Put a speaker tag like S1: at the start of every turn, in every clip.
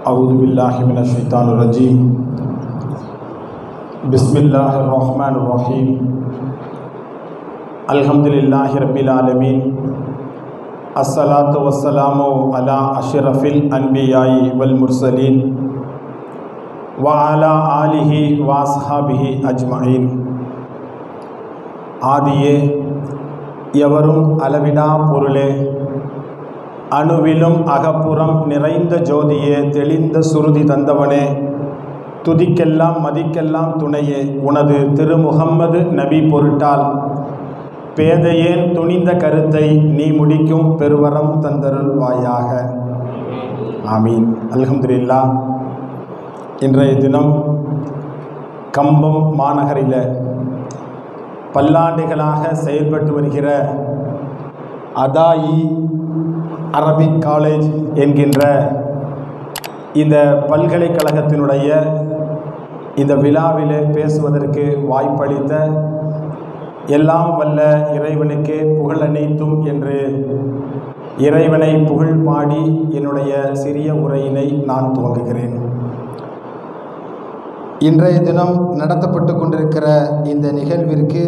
S1: أعوذ بالله من الشيطان الرجيم بسم الله الرحمن الرحيم الحمد لله رب العالمين الصلاة والسلام على أشرف الأنبياء والمرسلين وعلى آله وأصحابه أجمعين ஆதியே எவரும் அளவிடா பொருளே அணுவிலும் அகப்புறம் நிறைந்த ஜோதியே தெளிந்த சுருதி தந்தவனே துதிக்கெல்லாம் மதிக்கெல்லாம் துணையே உனது திரு முகம்மது நபி பொருட்டால் பேதையேன் துணிந்த கருத்தை நீ முடிக்கும் பெருவரம் தந்தருள்வாயாக ஆமீன் அல்ஹம்துலில்லா இன்றைய தினம் கம்பம் மாநகரில் பல்லாண்டுகளாக செயல்பட்டு வருகிற அதாயி அரபிக் காலேஜ் என்கின்ற இந்த பல்கலைக்கழகத்தினுடைய இந்த விழாவிலே பேசுவதற்கு வாய்ப்பளித்த எல்லாம் வல்ல இறைவனுக்கு புகழ் அனைத்தும் என்று இறைவனை புகழ் பாடி என்னுடைய சிறிய உரையினை நான் துவங்குகிறேன்
S2: இன்றைய தினம் நடத்தப்பட்டு கொண்டிருக்கிற இந்த நிகழ்விற்கு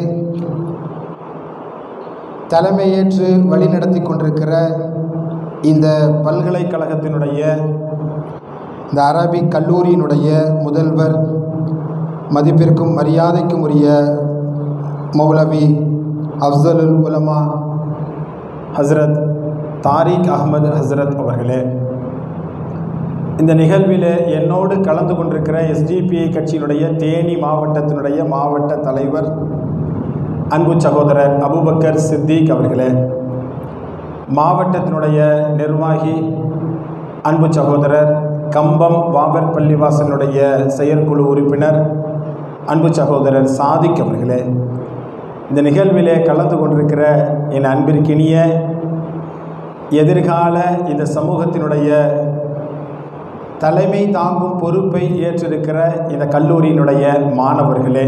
S2: தலைமையேற்று வழிநடத்தி கொண்டிருக்கிற இந்த
S1: பல்கலைக்கழகத்தினுடைய
S2: இந்த அரபிக் கல்லூரியினுடைய முதல்வர் மதிப்பிற்கும் மரியாதைக்கும் உரிய மௌலவி அஃசலுல் உலமா
S1: ஹஸ்ரத் தாரிக் அகமது ஹஸ்ரத் அவர்களே இந்த நிகழ்வில் என்னோடு கலந்து கொண்டிருக்கிற எஸ்டிபிஐ கட்சியினுடைய தேனி மாவட்டத்தினுடைய மாவட்ட தலைவர் அன்பு சகோதரர் அபுபக்கர் சித்திக் அவர்களே மாவட்டத்தினுடைய நிர்வாகி அன்பு சகோதரர் கம்பம் வாபர் பள்ளிவாசனுடைய செயற்குழு உறுப்பினர் அன்பு சகோதரர் சாதிக் அவர்களே இந்த நிகழ்விலே கலந்து கொண்டிருக்கிற என் அன்பிற்கினிய எதிர்கால இந்த சமூகத்தினுடைய தலைமை தாங்கும் பொறுப்பை ஏற்றிருக்கிற இந்த கல்லூரியினுடைய மாணவர்களே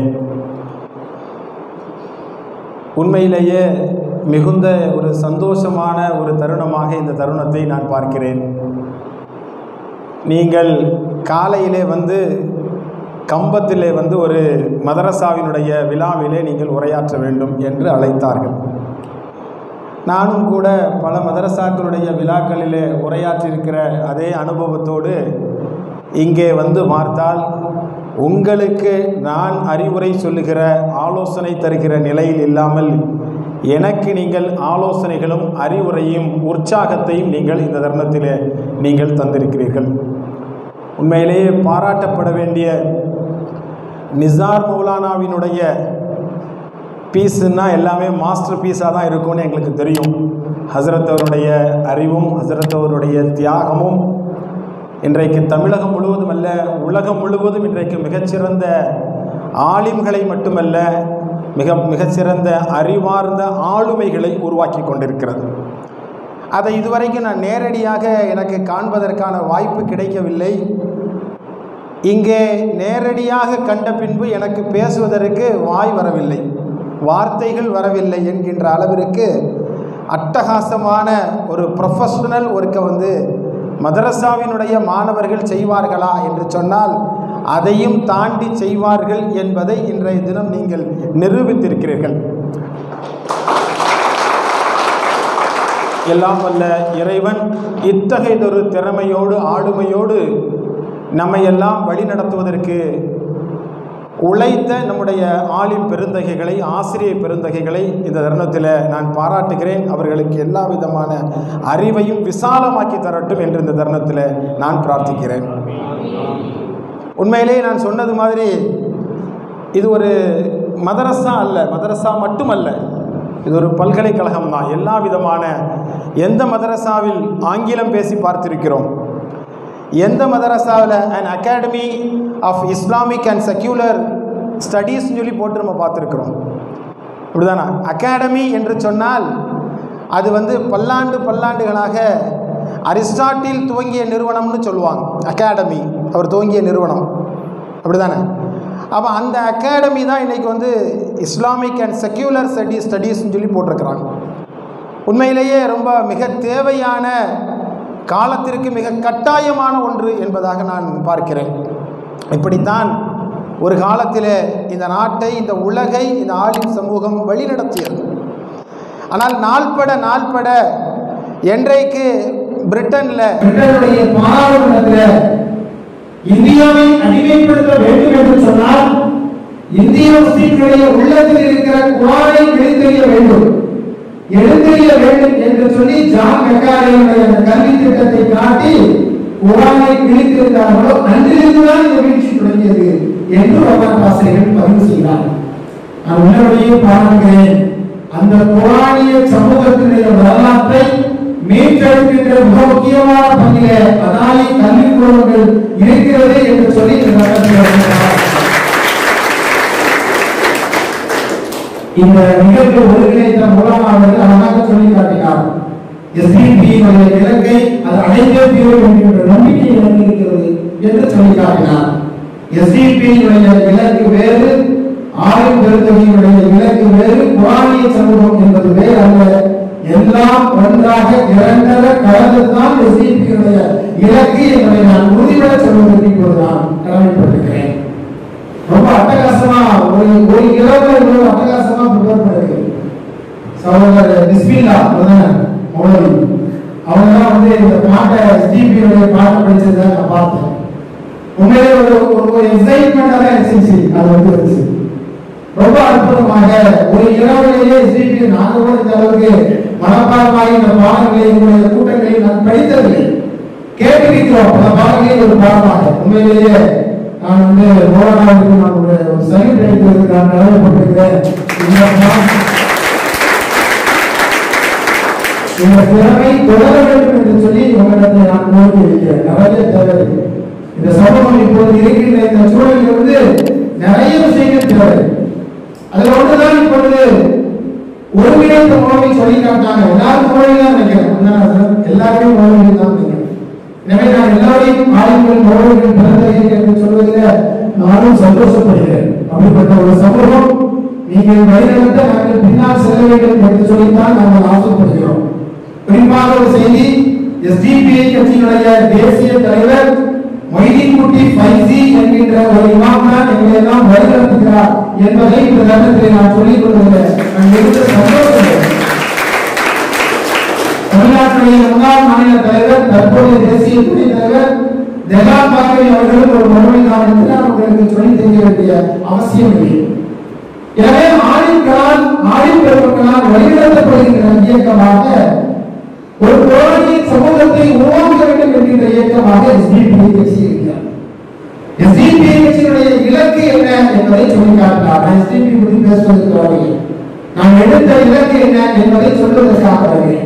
S1: உண்மையிலேயே மிகுந்த ஒரு சந்தோஷமான ஒரு தருணமாக இந்த தருணத்தை நான் பார்க்கிறேன் நீங்கள் காலையிலே வந்து கம்பத்திலே வந்து ஒரு மதரசாவினுடைய விழாவிலே நீங்கள் உரையாற்ற வேண்டும் என்று அழைத்தார்கள் நானும் கூட பல மதரசாக்களுடைய விழாக்களிலே உரையாற்றியிருக்கிற அதே அனுபவத்தோடு இங்கே வந்து பார்த்தால் உங்களுக்கு நான் அறிவுரை சொல்லுகிற ஆலோசனை தருகிற நிலையில் இல்லாமல் எனக்கு நீங்கள் ஆலோசனைகளும் அறிவுரையும் உற்சாகத்தையும் நீங்கள் இந்த தருணத்திலே நீங்கள் தந்திருக்கிறீர்கள் உண்மையிலேயே பாராட்டப்பட வேண்டிய நிசார் மௌலானாவினுடைய பீஸுன்னா எல்லாமே மாஸ்டர் பீஸாக தான் இருக்கும்னு எங்களுக்கு தெரியும் ஹசரத் அவருடைய அறிவும் ஹசரத் அவருடைய தியாகமும் இன்றைக்கு தமிழகம் முழுவதும் அல்ல உலகம் முழுவதும் இன்றைக்கு மிகச்சிறந்த ஆலிம்களை மட்டுமல்ல மிக மிகச்சிறந்த அறிவார்ந்த ஆளுமைகளை உருவாக்கி கொண்டிருக்கிறது அதை இதுவரைக்கும் நான் நேரடியாக எனக்கு காண்பதற்கான வாய்ப்பு கிடைக்கவில்லை இங்கே நேரடியாக கண்ட பின்பு எனக்கு பேசுவதற்கு வாய் வரவில்லை வார்த்தைகள் வரவில்லை என்கின்ற அளவிற்கு அட்டகாசமான ஒரு ப்ரொஃபஷனல் ஒர்க்கை வந்து மதரசாவினுடைய மாணவர்கள் செய்வார்களா என்று சொன்னால் அதையும் தாண்டி செய்வார்கள் என்பதை இன்றைய தினம் நீங்கள் நிரூபித்திருக்கிறீர்கள் எல்லாம் வல்ல இறைவன் இத்தகையதொரு திறமையோடு ஆளுமையோடு நம்மை எல்லாம் வழி நடத்துவதற்கு உழைத்த நம்முடைய ஆலிம் பெருந்தகைகளை ஆசிரியர் பெருந்தகைகளை இந்த தருணத்தில் நான் பாராட்டுகிறேன் அவர்களுக்கு எல்லா விதமான அறிவையும் விசாலமாக்கி தரட்டும் என்று இந்த தருணத்தில் நான் பிரார்த்திக்கிறேன் உண்மையிலே நான் சொன்னது மாதிரி இது ஒரு மதரசா அல்ல மதரசா மட்டுமல்ல இது ஒரு பல்கலைக்கழகம் தான் எல்லா விதமான எந்த மதரசாவில் ஆங்கிலம் பேசி பார்த்திருக்கிறோம் எந்த மதரசாவில் and academy of Islamic and secular ஸ்டடீஸ்னு சொல்லி போட்டு நம்ம பார்த்துருக்குறோம் இப்படிதானா அகாடமி என்று சொன்னால் அது வந்து பல்லாண்டு பல்லாண்டுகளாக அரிஸ்டாட்டில் துவங்கிய நிறுவனம்னு சொல்லுவாங்க அகாடமி அவர் துவங்கிய நிறுவனம் அப்படிதானே அப்போ அந்த அகாடமி தான் இன்றைக்கி வந்து இஸ்லாமிக் அண்ட் செக்யூலர் ஸ்டடீஸ் ஸ்டடீஸ்னு சொல்லி போட்டிருக்கிறாங்க உண்மையிலேயே ரொம்ப மிக தேவையான காலத்திற்கு மிக கட்டாயமான ஒன்று என்பதாக நான் பார்க்கிறேன் இப்படித்தான் ஒரு காலத்திலே இந்த நாட்டை இந்த உலகை இந்த ஆலிம் சமூகம் வழிநடத்தியது ஆனால் நாள்பட நாள்பட என்றைக்கு பிரிட்டனில்
S3: பிரிட்டனுடைய பாராளுமன்றத்தில் இந்தியாவை அடிமைப்படுத்த வேண்டும் என்று சொன்னால் இந்திய முஸ்லிம்களுடைய உள்ளத்தில் இருக்கிற குரானை எழுத்தெறிய வேண்டும் எழுத்தெறிய வேண்டும் என்று சொல்லி ஜான் மெக்காரியுடைய கல்வி திட்டத்தை காட்டி குரானை கிழித்திருந்தார்களோ அன்றிலிருந்துதான் இந்த வீழ்ச்சி தொடங்கியது என்று வரலாற்று ஆசிரியர்கள் பதிவு செய்கிறார் நான் உங்களுடைய பாருகிறேன் அந்த குரானிய சமூகத்தினுடைய வரலாற்றை மீட்டெடுக்கின்ற மிக முக்கியமான பங்கில அதாலி கல்விக் குழுமங்கள் இருக்கிறது என்று சொல்லி இந்த நேரத்தில் வருகிறார். இந்த நிகழ்வு ஒருங்கிணைத்த மூலமானது அழகாக சொல்லி காட்டினார் எஸ்டிபியினுடைய இலக்கை அது அடைந்தே தீரும் என்கின்ற நம்பிக்கை எனக்கு இருக்கிறது என்று சொல்லி காட்டினார் எஸ்டிபியினுடைய இலக்கு வேறு ஆயுள் பெருந்தொகையினுடைய இலக்கு வேறு குரானிய சமூகம் என்பது வேறு அல்ல எல்லாம் ஒன்றாக இரண்டர கலந்துதான் எஸ்டிபியினுடைய இலக்கு என்பதை நான் உறுதிபட சொல்வதற்கு இப்போது நான் கடமைப்பட்டிருக்கிறேன் ரொம்ப அட்டகாசமா ஒரு ஒரு இரவு இவ்வளவு அட்டகாசமா ப்ரிப்பேர் பண்ணிருக்கு சகோதரர் பிஸ்மில்லா மௌலவி அவங்க தான் வந்து இந்த பாட்டை ஸ்டீபியோடைய பாட்டை படிச்சதை நான் பார்த்தேன் உண்மையிலே ஒரு ஒரு- ஒரு எக்ஸைட்மெண்டா தான் இருந்துச்சு அது வந்து இருந்துச்சு ரொம்ப அற்புதமாக ஒரு இரவிலேயே ஸ்டீபி நாங்க கூட இந்த அளவுக்கு மனப்பாடமாக இந்த பாடங்களை எங்களுடைய கூட்டங்களில் நான் படித்ததில்லை கேட்டிருக்கிறோம் பல பாடங்களில் ஒரு பாடமாக உண்மையிலேயே நான் வந்து மோகனாவுக்கு நான் ஒரு ஒரு சைட் அடிப்பதற்கு நான் கடமைப்பட்டிருக்கிறேன் இந்த பாடம் இந்த திறமை தொடர வேண்டும் என்று சொல்லி உங்களிடத்தை நான் நோக்கி இருக்கிறேன் நிறைய தேவை இருக்கு. இந்த சமூகம் இப்போது இருக்கின்ற இந்த சூழலில் வந்து நிறைய விஷயங்கள் தேவை அதுல ஒன்றுதான் இப்பொழுது ஒருங்கிணைந்த உணவை சொல்லி காட்டாங்க எல்லாரும் உணவை தான் நினைக்கிறேன் அதான் சார், எல்லாருமே உணவை தான் நினைக்கிறேன் எனவே நான் எல்லாரையும் ஆளுங்கள் உணவுகள் பிறந்தவர்கள் என்று சொல்வதில் நானும் சந்தோஷப்படுகிறேன் அப்படிப்பட்ட ஒரு சமூகம் நீங்கள் வழிநடத்த நாங்கள் பின்னால் செல்ல வேண்டும் என்று சொல்லித்தான் நாங்கள் ஆசைப்படுகிறோம் குறிப்பாக ஒரு செய்தி எஸ்டிபிஐ கட்சியினுடைய தேசிய தலைவர் மொய்தீன் குட்டி ஃபைசி என்கின்ற ஒரு இமாம் தான் எங்களை எல்லாம் வழிநடத்துகிறார் என்பதை இந்த தருணத்தில் நான் சொல்லிக் கொள்வதில் நான் மிகுந்த சந்தோஷம் தமிழ்நாட்டுடைய முன்னாள் மாநில தலைவர் தற்போதைய தேசிய துணைத் தலைவர் ஜெகன் பாக்கவி அவர்களும் ஒரு மறுமை தான் என்று நான் உங்களுக்கு சொல்லி தெரிய வேண்டிய அவசியம் இல்லை எனவே ஆணின்களால் ஆணின் பெருமக்களால் வழிநடத்தப்படுகின்ற இயக்கமாக ஒரு புராணிய சமூகத்தை உருவாக்க வேண்டும் என்கின்ற இயக்கமாக எஸ்டிபிஐ கட்சி இருக்கிறார் எஸ்டிபிஐ கட்சியினுடைய இலக்கு என்ன என்பதை சொல்லி காட்டினார் நான் எஸ்டிபி பற்றி பேசுவதற்கு வரவில்லை நான் எடுத்த இலக்கு என்ன என்பதை சொல்வதற்காக வருகிறேன்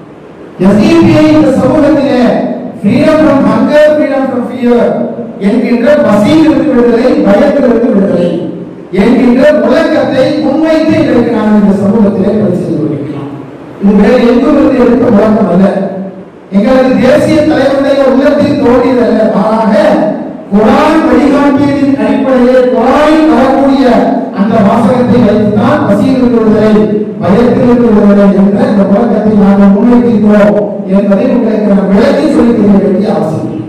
S3: எஸ்டிபிஐ இந்த சமூகத்திலே freedom from hunger freedom from fear என்கின்ற பசியிலிருந்து விடுதலை பயத்திலிருந்து விடுதலை என்கின்ற முழக்கத்தை முன்வைத்து இன்றைக்கு நாம் இந்த சமூகத்திலே பணி செய்து கொண்டிருக்கிறோம் இது வேறு எங்கும் இருந்து எடுத்த முழக்கம் அல்ல எங்களது தேசிய தலைவருடைய உள்ளத்தில் தோன்றியதல்ல மாறாக குரான் வழிகாட்டியதின் அடிப்படையில் குரானில் வரக்கூடிய அந்த வாசகத்தை வைத்துதான் பசியிலிருந்து விடுதலை பயத்திலிருந்து விடுதலை என்ற இந்த முழக்கத்தை நாங்கள் முன்வைத்திருக்கிறோம் என்பதை உங்களுக்கு நான் விளக்கி சொல்லி தெரிய வேண்டிய அவசியம் இல்லை.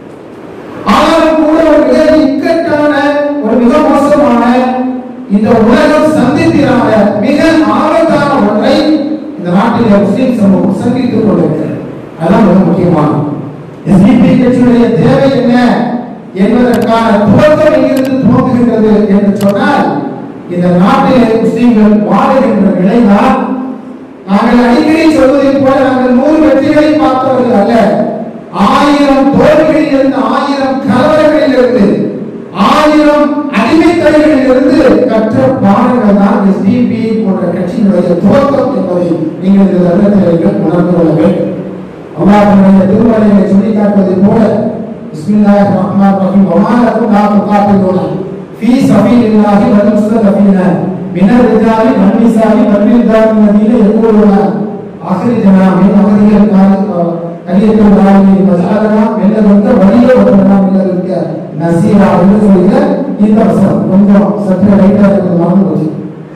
S3: ஆனாலும் கூட ஒரு மிக இக்கட்டான ஒரு மிக மோசமான இந்த உலகம் சந்தித்திராத மிக ஆபத்தான ஒன்றை இந்த நாட்டிலே முஸ்லிம் சமூகம் சந்தித்துக் கொண்டிருக்கிறது அதான் மிக முக்கியமானது எஸ்டிபி கட்சியுடைய தேவை என்ன என்பதற்கான துவக்கம் எங்கிருந்து துவங்குகின்றது என்று சொன்னால் இந்த நாட்டிலே முஸ்லிம்கள் வாழுகின்ற நிலைதான் நாங்கள் அடிக்கடி சொல்வதைப் போல நாங்கள் நூறு வெற்றிகளை பார்த்தவர்கள் அல்ல ஆயிரம் தோல்விகளில் இருந்து ஆயிரம் கலவரங்களில் இருந்து ஆயிரம் அடிமைத்தலைகளில் இருந்து கற்ற பாடங்கள் தான் எஸ்டிபி போன்ற கட்சியினுடைய துவக்கம் என்பதை நீங்கள் இந்த தருணத்தில் உணர்ந்து கொள்ள வேண்டும் அல்லாஹ்வுடைய திருமலையை சொல்லி காட்டுவதை போல பிஸ்மில்லாஹிர் ரஹ்மானிர் ரஹீம் வமா லக்கும் லா துகாத்திலூன ஃபீ சபீலில்லாஹி வல் முஸ்தகபீன மினர் ரிஜாலி வன் நிசாஇ வல் வில்தானி الذين يقولون اخرجنا من هذه கலியத்து நாளி மசாலனா மெல்லதொந்த வழிய வந்தனா மெல்லதொந்த நசீரா என்று சொல்லுங்க இந்த வசனம் கொஞ்சம் சற்று லைட்டா இருக்கிறது மறந்து போச்சு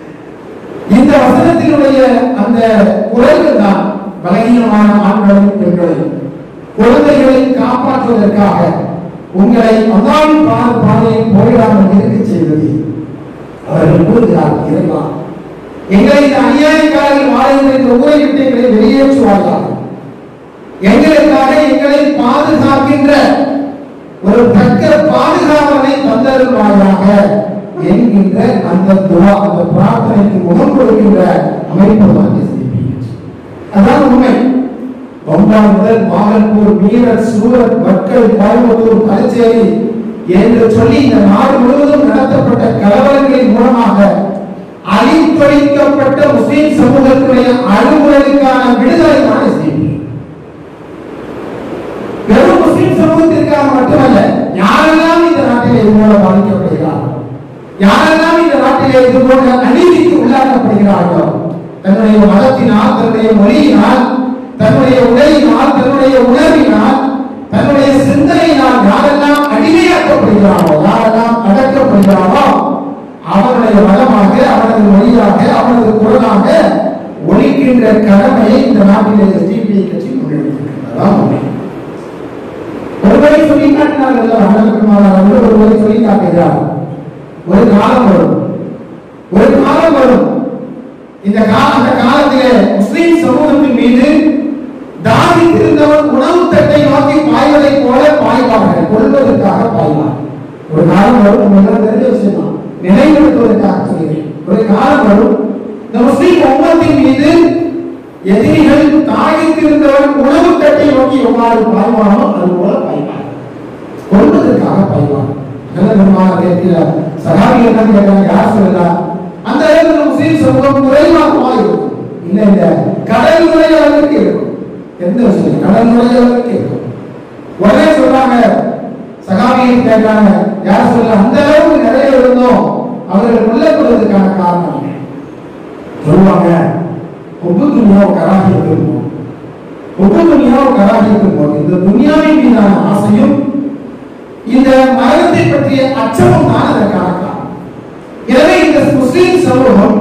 S3: இந்த வசனத்தினுடைய அந்த குரல்கள் தான் பலகீனமான ஆண்களையும் பெண்களையும் குழந்தைகளை காப்பாற்றுவதற்காக உங்களை அல்லாவின் பாத பாதையில் போயிடாமல் இருக்க செய்வது அவர்கள் கூறுகிறார் இறைவா எங்களை இந்த அநியாயக்காரர்கள் வாழ்கின்ற இந்த ஊரை விட்டு எங்களை வெளியேற்றுவார்கள் எங்களுக்காக எங்களை பாதுகாக்கின்ற ஒரு தக்க பாதுகாவலை தந்தருவாயாக என்கின்ற அந்த துவா அந்த பிரார்த்தனைக்கு முகம் கொடுக்கின்ற அமைப்பு தான் SDP. அதான் உண்மை பம்பாய் முதல் பாகல்பூர் மீரட் சூரத் மக்கள் கோயம்புத்தூர் கலச்சேரி என்று சொல்லி இந்த நாடு முழுவதும் நடத்தப்பட்ட கலவரங்களின் மூலமாக அழித்தொழிக்கப்பட்ட முஸ்லிம் சமூகத்துடைய அலுவலுக்கான விடுதலை தான் SDP. வெறும் முஸ்லிம் சமூகத்திற்காக மட்டுமல்ல யாரெல்லாம் இந்த நாட்டிலே இது மூலம் பாதிக்கப்படுகிறார்கள் யாரெல்லாம் இந்த நாட்டிலே இது போன்ற அநீதிக்கு உள்ளாக்கப்படுகிறார்களோ தன்னுடைய மதத்தினால் தன்னுடைய மொழியினால் தன்னுடைய உடையினால் தன்னுடைய உணர்வினால் தன்னுடைய சிந்தனையினால் யாரெல்லாம் அடிமையாக்கப்படுகிறாரோ யாரெல்லாம் அடக்கப்படுகிறாரோ அவனுடைய மதமாக அவனது மொழியாக அவனது குரலாக ஒழிக்கின்ற கடமையை இந்த நாட்டிலே எஸ்டிபி கட்சி முன்னெடுத்திருக்கிறதா உண்மை ஒருவரை சொல்லி காட்டினார்கள் அவர்கள் ஒருவரை சொல்லி காட்டுகிறார் ஒரு காலம் வரும் ஒரு காலம் வரும் இந்த கால அந்த காலத்திலே முஸ்லிம் சமூகத்தின் மீது தாவித்திருந்தவன் உணவு தட்டை நோக்கி பாய்வதைப் போல பாய்வார்கள் கொள்வதற்காக பாய்வார் ஒரு காலம் வரும் உங்களுக்கு தெரிஞ்ச விஷயம் தான் நினைவுபடுத்துவதற்காக சொல்கிறேன் ஒரு காலம் வரும் இந்த முஸ்லிம் உம்மத்தின் மீது எதிரிகள் தாகித்திருந்தவன் உணவு தட்டை நோக்கி எவ்வாறு பாய்வானோ அது போல பாய்வார் கொள்வதற்காக பாய்வார் நல்ல பெருமான நேரத்தில் சகாபிகள் தான் கேட்டாங்க யார் சொல்லலா அந்த இடத்துல முஸ்லீம் சமூகம் குறைவாகவா இருக்கும் இல்ல இந்த கடல் நுழை அளவுக்கு இருக்கும் எந்த விஷயம் கடல் நுழை அளவுக்கு இருக்கும் உடனே சொல்றாங்க சகாபிகள் கேட்டாங்க யார் சொல்ல அந்த அளவுக்கு நிறைய இருந்தோம் அவர்கள் கொல்லப்படுவதற்கான காரணம் என்ன? சொல்லுவாங்க ஒப்பு துணியா கராகியத்து இருக்கும் ஒப்பு துணியா கராகியத்து இருக்கும் இந்த துனியாவின் மீதான ஆசையும் இந்த மரணத்தை பற்றிய அச்சமும் தான் அதற்கான காரணம் எனவே இந்த முஸ்லிம் சமூகம்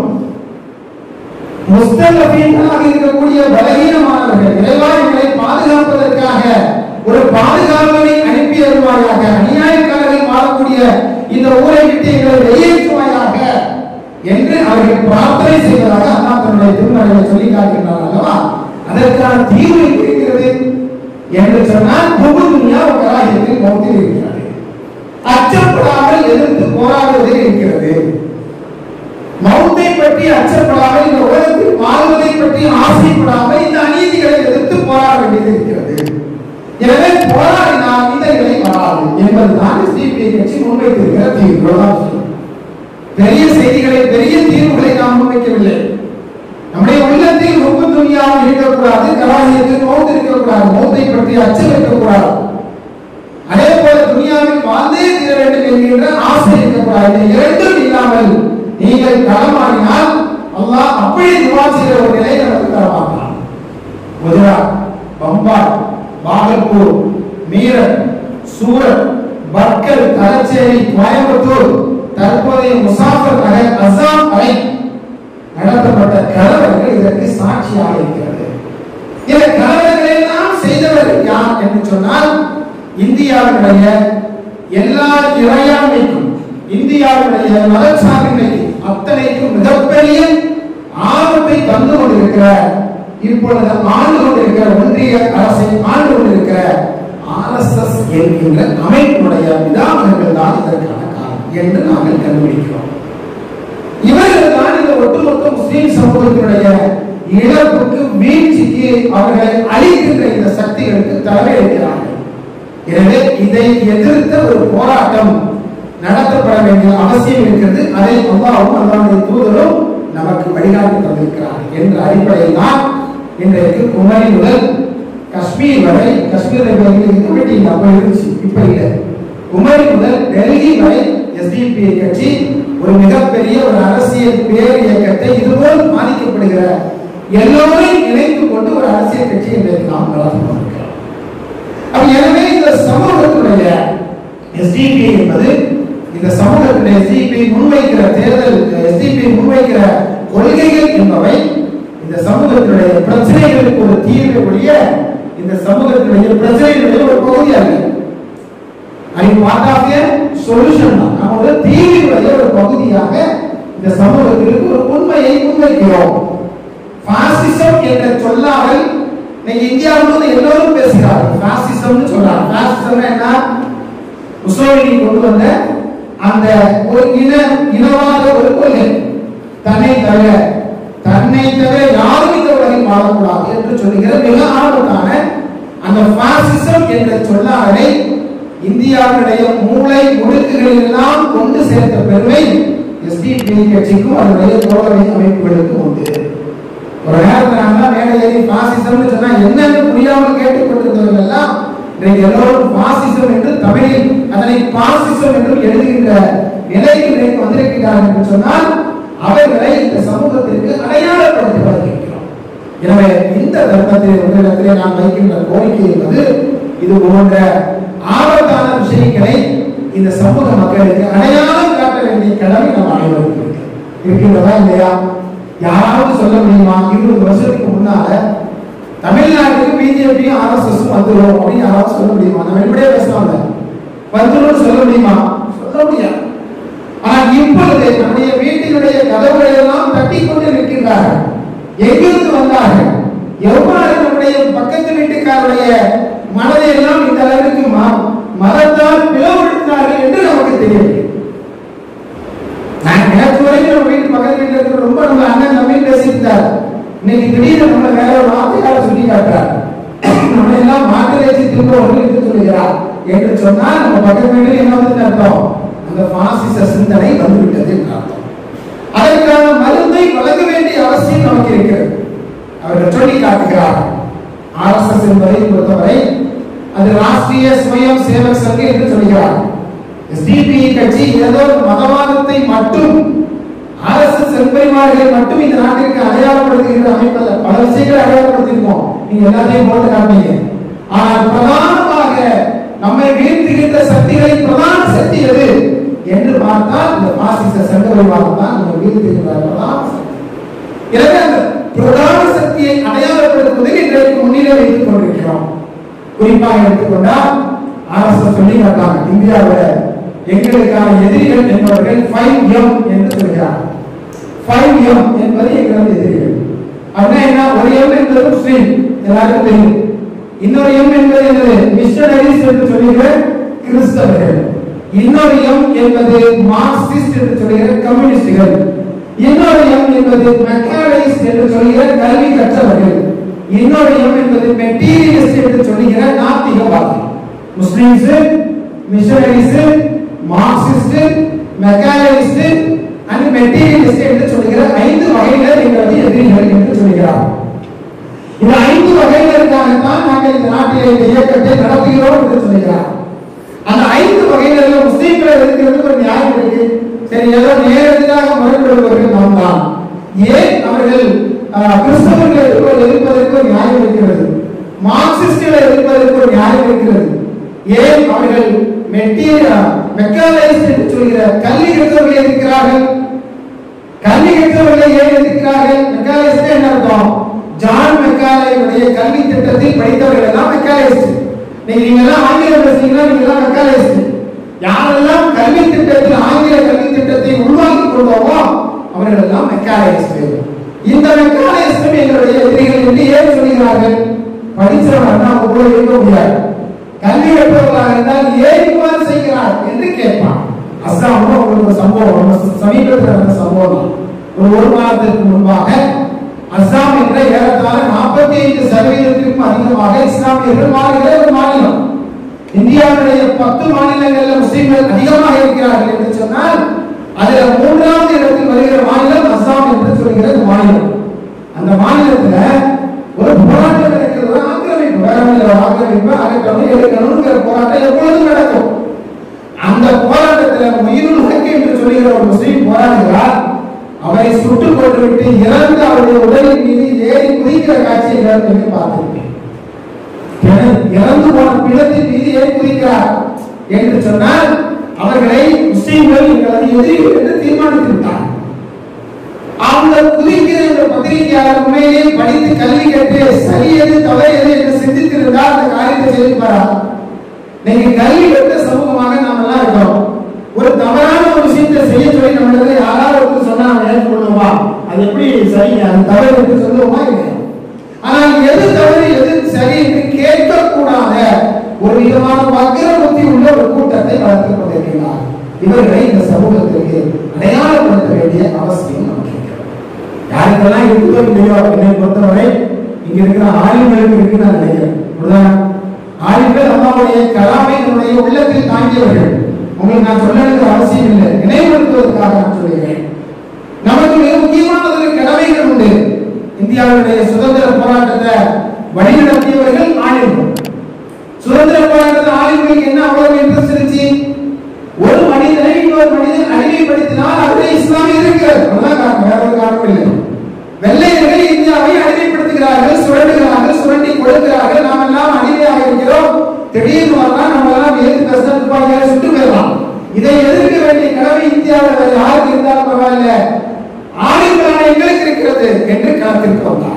S3: முஸ்தலபீன்களாக இருக்கக்கூடிய பலகீனமானவர்கள் இறைவாய்களை பாதுகாப்பதற்காக ஒரு பாதுகாவலை அனுப்பி வருவாயாக அநியாயக்காரர்கள் வாழக்கூடிய இந்த ஊரை விட்டு எங்களை வெளியேற்றுவாயாக என்று அவர்கள் பிரார்த்தனை செய்வதாக அண்ணா தன்னுடைய திருமணங்களை சொல்லி காட்டுகிறார் அல்லவா அதற்கான தீர்வு எங்கே இருக்கிறது என்று சொன்னால் பொது துணியா ஒரு கலாச்சாரத்தில் மௌத்தில் இருக்கிறது அச்சப்படாமல் எதிர்த்து போராடுவதில் இருக்கிறது மௌத்தை பற்றி அச்சப்படாமல் இந்த உலகத்தில் வாழ்வதை பற்றி ஆசைப்படாமல் இந்த அநீதிகளை எதிர்த்து போராட வேண்டியது இருக்கிறது எனவே போராடினால் இந்த நிலை வராது என்பதுதான் சிபிஐ கட்சி முன்வைத்திருக்கிற தீர்வு விஷயம் பெரிய செய்திகளை பெரிய தீர்வுகளை நாம் முன்வைக்கவில்லை நம்முடைய உள்ளத்தில் ரொம்ப துணியாமல் இருக்கக்கூடாது கலாயத்தில் மௌத்து இருக்கக்கூடாது மௌத்தை பற்றி அச்சம் இருக்கக்கூடாது அதே போல துனியாவில் வாழ்ந்தே தீர வேண்டும் என்கின்ற ஆசை இருக்கக்கூடாது இந்த இரண்டும் இல்லாமல் நீங்கள் களமாடினால் அல்லாஹ் அப்படி துவா செய்கிற ஒரு நிலை நமக்கு தரமாட்டான் குஜராத் பம்பாய் பாகல்பூர் மீரட் சூரத் பர்கல் தலச்சேரி கோயம்புத்தூர் தற்போதைய முசாஃபர் நகர் அசாம் வரை நடத்தப்பட்ட கலவரங்கள் இதற்கு சாட்சியாக இருக்கிறது இந்த கலவரங்களை எல்லாம் செய்தவர் யார் என்று சொன்னால் இந்தியாவினுடைய எல்லா இறையாண்மைக்கும் இந்தியாவினுடைய மதச்சார்பின்மைக்கு அத்தனைக்கும் மிகப்பெரிய ஆபத்தை தந்து கொண்டிருக்கிற இப்பொழுது ஆண்டு கொண்டிருக்கிற ஒன்றிய அரசை ஆண்டு கொண்டிருக்கிற ஆர்எஸ்எஸ் என்கின்ற அமைப்பினுடைய விதாமகங்கள் தான் இதற்கான காரணம் என்று நாங்கள் கண்டுபிடிக்கிறோம் இவர்கள் தான் இந்த ஒட்டுமொத்த முஸ்லீம் சமூகத்தினுடைய இழப்புக்கு வீழ்ச்சிக்கு அவர்களை அழிக்கின்ற இந்த சக்திகளுக்கு தலைமையேற்கிறார்கள் எனவே இதை எதிர்த்த ஒரு போராட்டம் நடத்தப்பட வேண்டிய அவசியம் இருக்கிறது அதை அல்லாவும் அல்லாவுடைய தூதரும் நமக்கு வழிகாட்டி தந்திருக்கிறார் என்ற அடிப்படையில் தான் இன்றைக்கு குமரி முதல் காஷ்மீர் வரை காஷ்மீர் இருக்க வேண்டிய அப்ப இருந்துச்சு இப்ப இல்லை குமரி முதல் டெல்லி வரை எஸ்டிபி கட்சி ஒரு மிகப்பெரிய ஒரு அரசியல் பேர் இயக்கத்தை இதுபோல் பாதிக்கப்படுகிற எல்லோரையும் இணைத்துக் கொண்டு ஒரு அரசியல் கட்சி இன்றைக்கு நாம் நடத்தி கொண்டிருக்கிறோம் அப்ப எனவே இந்த சமூகத்துடைய எஸ்டிபி என்பது இந்த சமூகத்துடைய எஸ்டிபி முன்வைக்கிற தேர்தல் எஸ்டிபி முன்வைக்கிற கொள்கைகள் என்பவை இந்த சமூகத்தினுடைய பிரச்சனைகளுக்கு ஒரு தீர்வு ஒழிய இந்த சமூகத்தினுடைய பிரச்சனையினுடைய ஒரு பகுதியாக அது பார்ட் ஆஃப் ஏ சொல்யூஷன் தான் நம்ம ஒரு தீர்வுடைய ஒரு பகுதியாக இந்த சமூகத்திற்கு ஒரு உண்மையை முன்வைக்கிறோம் பாசிசம் என்ற சொல்லாடல் இன்னைக்கு இந்தியாவில் எல்லோரும் பேசுகிறார்கள் பாசிசம்னு சொல்றாங்க பாசிசம் என்ன முசோலினி கொண்டு வந்த அந்த ஒரு இன இனவாத ஒரு கொள்கை தன்னை தவிர தன்னை தவிர யாரும் இந்த உலகில் வாழக்கூடாது என்று சொல்லுகிற மிக ஆபத்தான அந்த பாசிசம் என்ற சொல்லாடலை இந்தியாவுடைய மூளை முடுக்குகளில் எல்லாம் கொண்டு சேர்த்த பெருமை எஸ்டிபி கட்சிக்கும் அதனுடைய தோழமை அமைப்புகளுக்கும் உண்டு ஒரு நேரத்தில் நாங்கள் மேலே ஏறி பாசிசம்னு சொன்னா என்னன்னு புரியாமல் கேட்டுக்கொண்டிருந்தவர்கள் எல்லாம் இன்றைக்கு எல்லோரும் பாசிசம் என்று தமிழில் அதனை பாசிசம் என்று எழுதுகின்ற நிலைக்கு இன்றைக்கு வந்திருக்கிறார்கள் என்று சொன்னால் அவர்களை இந்த சமூகத்திற்கு அடையாளப்படுத்தி வருகின்றோம் எனவே இந்த தர்மத்தில் உங்களிடத்திலே நான் வைக்கின்ற கோரிக்கை என்பது இது போன்ற ஆபத்தான விஷயங்களை இந்த சமூக மக்களுக்கு அடையாளம் காட்ட வேண்டிய கடமை நம் அனைவருக்கும் இருக்கு. இருக்கின்றதா இல்லையா யாராவது சொல்ல முடியுமா இருபது வருஷத்துக்கு முன்னால தமிழ்நாட்டுக்கு பிஜேபியும் ஆர்எஸ்எஸ் வந்துடும் அப்படின்னு யாராவது சொல்ல முடியுமா நம்ம எப்படியே பேசலாம்ல வந்துடும் சொல்ல முடியுமா சொல்ல முடியாது ஆனா இப்பொழுது நம்முடைய வீட்டினுடைய கதவுகளை எல்லாம் தட்டி கொண்டு நிற்கின்றார்கள் எங்கிருந்து வந்தார்கள் எவ்வாறு நம்முடைய பக்கத்து வீட்டுக்காருடைய மனதை எல்லாம் இந்த அளவிற்கு ம- மதத்தால் பிளவுபடுத்தினார்கள் என்று நமக்கு தெரியவில்லை நான் நேற்று வரைக்கும் நம்ம வீட்டு பக்கத்து வீட்டுல இருக்கிற ரொம்ப நம்ம அண்ணன் தம்பி பேசியிருந்தார் இன்னைக்கு திடீர்னு நம்ம வேற ஒரு வார்த்தையால சொல்லி காட்டுறார் நம்ம எல்லாம் மாட்டு வச்சு திரும்பவர்கள் என்று சொல்லுகிறார் என்று சொன்னால் நம்ம பக்கத்து வீட்டில் என்ன வந்து அர்த்தம் அந்த பாசிச சிந்தனை வந்துவிட்டது என்று அர்த்தம் அதற்கான மருந்தை வழங்க வேண்டிய அவசியம் நமக்கு இருக்கிறது அவர்கள் சொல்லி காட்டுகிறார் ஆர்எஸ்எஸ் என்பதை பொறுத்தவரை அது ராஷ்டிரிய சுயம் சேவக் சங்க என்று சொல்கிறார் எஸ்டிபி கட்சி ஏதோ ஒரு மதவாதத்தை மட்டும் ஆர்எஸ்எஸ் செம்பரிமார்களை மட்டும் இந்த நாட்டிற்கு அடையாளப்படுத்துகின்ற அமைப்பல்ல பல விஷயங்களை அடையாளப்படுத்திருக்கோம் நீங்க எல்லாத்தையும் போட்டு காட்டீங்க ஆனால் பிரதானமாக நம்மை வீழ்த்துகின்ற சக்திகளின் பிரதான சக்தி எது என்று பார்த்தால் இந்த பாசிச சங்கபரிவாரம் தான் நம்மை வீழ்த்துகின்ற பிரதான சக்தி எனவே அந்த பிரதான சக்தியை அடையாளப்படுத்துவதில் இன்றைக்கு முன்னிலை வைத்துக் கொண்டிருக்கிறோம் குறிப்பாக எடுத்துக்கொண்டால் அரசு சொல்லி காட்டாங்க இந்தியாவில் எங்களுக்கான எதிரிகள் என்பவர்கள் ஃபைவ் எம் என்று சொல்கிறார் ஃபைவ் எம் என்பது எங்களது எதிரிகள் அப்படின்னா என்ன ஒரு எம் என்பது முஸ்லீம் எல்லாருக்கும் தெரியும் இன்னொரு எம் என்பது என்னது மிஷனரிஸ் என்று சொல்லுகிற கிறிஸ்தவர்கள் இன்னொரு எம் என்பது மார்க்சிஸ்ட் என்று சொல்லுகிற கம்யூனிஸ்டுகள் இன்னொரு எம் என்பது மெக்கானிஸ்ட் என்று சொல்லுகிற கல்வி கற்றவர்கள் இன்னொரு எம் என்பது மெட்டீரியலிஸ்ட் என்று சொல்லுகிற நாத்திகவாதி Muslims missionaries Marxist mechanist and materialist என்று சொல்லுகிற ஐந்து வகையினர் எங்களது எதிரிகள் என்று சொல்கிறார் இந்த ஐந்து வகையினருக்காகத்தான் நாங்கள் இந்த நாட்டிலே இந்த இயக்கத்தை நடத்துகிறோம் என்று சொல்கிறார் அந்த ஐந்து வகையினர்ல முஸ்லீம்களை இருக்கிறதுக்கு ஒரு நியாயம் இருக்கு சரி ஏதோ நேரடியாக மறுபடுபவர்கள் நாம் தான் ஏன் அவர்கள் ஆஹ், கிறிஸ்தவர்களை எதிர்ப்ப- எதிர்ப்பதற்கு ஒரு நியாயம் இருக்கிறது மார்க்சிஸ்டுகளை எதிர்ப்பதற்கு ஒரு நியாயம் இருக்கிறது ஏன் அவர்கள் மெட்டீரியல் மெக்கானைஸ்ட் என்று சொல்கிற கல்வி கற்றவர்களை எதிர்க்கிறார்கள் கல்வி கற்றவர்களை ஏன் எதிர்க்கிறார்கள் மெக்கானிஸ்ட் என்ன அர்த்தம் ஜான் மெக்காலையுடைய கல்வி திட்டத்தில் படித்தவர்கள் எல்லாம் மெக்கானிஸ்ட் நீங்க நீங்க எல்லாம் ஆங்கிலம் பேசுறீங்கன்னா நீங்க எல்லாம் மெக்கானிஸ்ட் யாரெல்லாம் கல்வி திட்டத்தில் ஆங்கில கல்வி திட்டத்தை உருவாக்கி கொண்டோமோ அவர்கள் எல்லாம் மெக்கானிஸ்ட் இந்த மெக்கானிஸ்டும் எங்களுடைய எதிரிகள் என்று ஏன் சொல்கிறார்கள் படிச்சவன் அவங்க கூட இருக்க முடியாது கல்வி கற்றவர்களாக இருந்தால் ஏன் இவ்வாறு செய்கிறார் என்று கேட்பான் அஸ்ஸாம்ல உங்களுக்கு ஒரு சம்பவம் ரொம்ப சமீபத்தில் நடந்த சம்பவம் தான். ஒரு ஒரு மாதத்திற்கு முன்பாக அஸ்ஸாம் என்ற ஏறத்தாழ நாற்பத்தி ஐந்து சதவீதத்திற்கும் அதிகமாக இஸ்லாமியர்கள் வாழ்கிற ஒரு மாநிலம் இந்தியாவுடைய பத்து மாநிலங்கள்ல முஸ்லிம்கள் அதிகமாக இருக்கிறார்கள் என்று சொன்னால் அதுல மூன்றாவது இடத்தில் வருகிற மாநிலம் அஸ்ஸாம் என்று சொல்கிற இந்த மாநிலம் அந்த மாநிலத்துல ஒரு போராட்டம் நடக்கிறது ஒரு ஆக்கிரமிப்பு வேற ஒண்ணும் இல்ல, ஒரு ஆக்கிரமிப்பு அகற்றணும் எடுக்கணுங்கிற போராட்டம் எப்பொழுதும் நடக்கும் அந்த போராட்டத்துல மொய்னுல் ஹக் என்று சொல்லுகிற ஒரு முஸ்லீம் போராடுகிறார் அவரை சுட்டுக் கொண்டுவிட்டு இறந்து அவருடைய உடலின் மீது ஏறி குதிக்கிற காட்சியை இறந்து பார்த்திருக்கேன் பிண- இறந்து போன பிணத்தின் மீது ஏன் குதிக்கிறார் என்று சொன்னால் அவர்களை முஸ்லிம்கள் எங்களது எதிரிகள் என்று தீர்மானித்து விட்டார் அந்த குதிக்கிற இந்த பத்திரிகையாளர் உண்மையிலேயே படித்து கல்வி கேட்டு சரி எது தவறு எது என்று சிந்தித்திருந்தால் யோசிப்பாரா இன்னைக்கு கல்வி பெற்ற சமூகமாக நாம எல்லாம் இருக்கிறோம் ஒரு தவறான ஒரு விஷயத்தை செய்ய சொல்லி நம்ம இடத்துல யாராவது ஒருத்தர் சொன்னா நம்ம ஏற்றுக்கொள்ளுமா அது எப்படி சரிங்க அது தவறு என்று சொல்லுவோமா இல்லையா ஆனால் எது தவறு எது சரி என்று கேட்கக்கூடாத ஒரு விதமான வக்கர புத்தி உள்ள ஒரு கூட்டத்தை வளர்த்துக் கொண்டிருக்கிறார் இவர்களை இந்த சமூகத்திற்கு அடையாளப்படுத்த வேண்டிய அவசியம் நமக்கு இருக்கிறது யாருக்கெல்லாம் இருக்குதோ இல்லையோ என்னை பொறுத்தவரை இங்க இருக்கிற ஆளுங்களுக்கு இருக்கு நான் நினைக்கிறேன் அப்படிதானே? ஆளுங்கள் அம்மாவுடைய கலாமை நம்முடைய உள்ளத்தில் தாங்கியவர்கள் உங்களுக்கு நான் சொல்ல வேண்டிய அவசியம் இல்லை நினைவுபடுத்துவதற்காக நான் சொல்லுகிறேன் நமக்கு மிக முக்கியமான கடமைகள் உண்டு இந்தியாவுடைய சுதந்திர போராட்டத்தை வழிநடத்தியவர்கள் ஆளுங்கள் சுதந்திர போராட்டத்தில் ஆளுங்களுக்கு என்ன அவ்வளவு இன்ட்ரெஸ்ட் இருந்துச்சு ஒரு மனிதனை இன்னொரு மனிதன் அடிமைப்படுத்தினால் அதில் இஸ்லாமிய இருக்கிறது அதுதான் காரணம் வேற ஒரு காரணம் இல்லை வெள்ளையர்கள் இந்தியாவை அடிமைப்படுத்துகிறார்கள் சுரண்டுகிறார்கள் சுரண்டி கொடுக்கிறார்கள் நாம் எல்லாம் அடிமையாக இருக்கிறோம் திடீர்னு வரலாம் நம்ம எல்லாம் எதிர்த்து பேச துப்பாக்கியால சுட்டு போயிடலாம் இதை எதிர்க்க வேண்டிய கடமை இந்தியாவில் வேற யாருக்கு இருந்தாலும் பரவாயில்ல ஆளுங்களான எங்களுக்கு இருக்கிறது என்று காத்திருக்க வந்தார்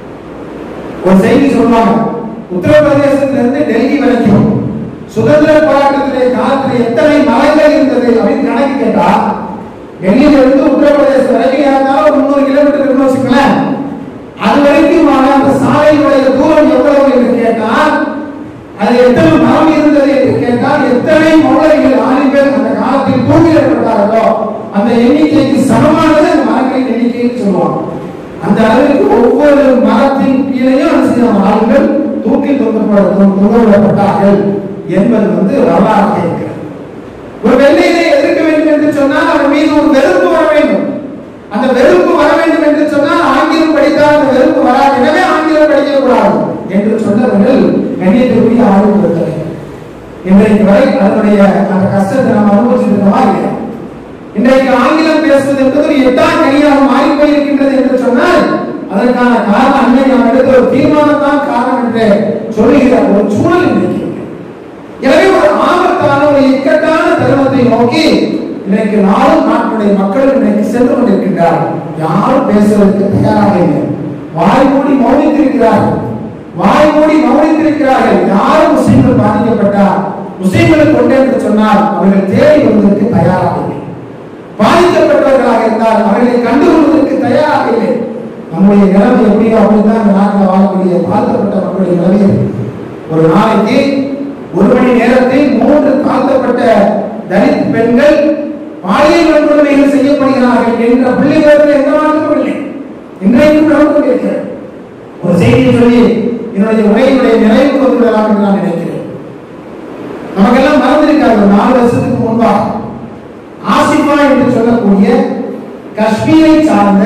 S3: ஒரு செய்தி சொல்லுவாங்க உத்தரப்பிரதேசத்திலிருந்து டெல்லி வரைக்கும் சுதந்திர போராட்டத்திலே காலத்தில் எத்தனை மலைகள் இருந்தது அப்படின்னு கணக்கு கேட்டா டெல்லியில இருந்து உத்தரப்பிரதேசம் வரைக்கும் இருந்தாலும் ஒரு முந்நூறு கிலோமீட்டர் இருக்குன்னு வச்சுக்கோங்களேன் அது வரைக்கும் அந்த சாலையுடைய தூரம் எவ்வளவு என்று கேட்டால் அது எத்தனை மரம் இருந்தது என்று கேட்டால் எத்தனை மௌலவிகள் ஆணிகள் அந்த காலத்தில் தூக்கிலிடப்பட்டார்களோ அந்த எண்ணிக்கைக்கு சமமானது அந்த மரங்களின் எண்ணிக்கைன்னு சொல்லுவாங்க அந்த அளவுக்கு ஒவ்வொரு மரத்தின் கீழேயும் அந்த சில ஆளுங்கள் தூக்கில் தொங்கப்பட்டார்கள் என்பது வந்து வரலாறாக இருக்கிறது ஒரு வெள்ளையிலே எதிர்க்க வேண்டும் என்று சொன்னால் அவன் மீது ஒரு வெறுப்பு வர வேண்டும் அந்த வெறுப்பு வர வேண்டும் என்று சொன்னால் ஆங்கிலம் படித்தால் அந்த வெறுப்பு வராது எனவே ஆங்கிலம் படிக்க கூடாது என்று சொன்னவர்கள் கண்ணியத்திற்குரிய ஆளுநர்கள் இன்றைக்கு வரை அதனுடைய அந்த கஷ்டத்தை நாம் அனுபவிச்சிருக்கோமா இல்லையா இன்றைக்கு ஆங்கிலம் பேசுவது என்பது ஒரு எட்டாம் கனியாக மாறி போயிருக்கின்றது என்று சொன்னால் அதற்கான காரணம் அன்னை நாம் எடுத்த ஒரு தீர்மானம் தான் காரணம் என்று சொல்லுகிற ஒரு சூழல் இன்றைக்கு இருக்கு. எனவே ஒரு ஆபத்தான ஒரு இக்கட்டான தருணத்தை நோக்கி இன்றைக்கு நாளும் நாட்டுடைய மக்கள் இன்றைக்கு சென்று கொண்டிருக்கின்றார்கள் யாரும் பேசுவதற்கு தயாராக இல்லை வாய் மூடி மௌனித்திருக்கிறார்கள் வாய் மூடி மௌனித்திருக்கிறார்கள் யாரும் முஸ்லிம்கள் பாதிக்கப்பட்டார் முஸ்லிம்களை கொண்டு என்று சொன்னால் அவர்கள் தேடி வருவதற்கு தயாராக இல்லை பாதிக்கப்பட்டவர்களாக இருந்தால் அவர்களை கண்டுகொள்வதற்கு தயாராக இல்லை நம்முடைய நிலைமை எப்படியோ அப்படிதான் இந்த நாட்டில் வாழக்கூடிய தாழ்த்தப்பட்ட மக்களுடைய நிலைமை இருக்கு. ஒரு நாளைக்கு ஒரு மணி நேரத்தில் மூன்று தாழ்த்தப்பட்ட தலித் பெண்கள் பாலியல் வன்கொடுமைகள் செய்யப்படுகிறார்கள் என்ற புள்ளிவிவரத்தில் எந்த மாற்றமும் இல்லை இன்றைக்கும் நடந்து கொண்டிருக்கிறது ஒரு செய்தியை சொல்லி என்னுடைய உரையினுடைய நிறைவு கொண்டு விடலாம் என்று நான் நினைக்கிறேன் நமக்கெல்லாம் மறந்திருக்காது ஒரு நாலு வருஷத்துக்கு முன்பாக ஆசிஃபா என்று சொல்லக்கூடிய காஷ்மீரை சார்ந்த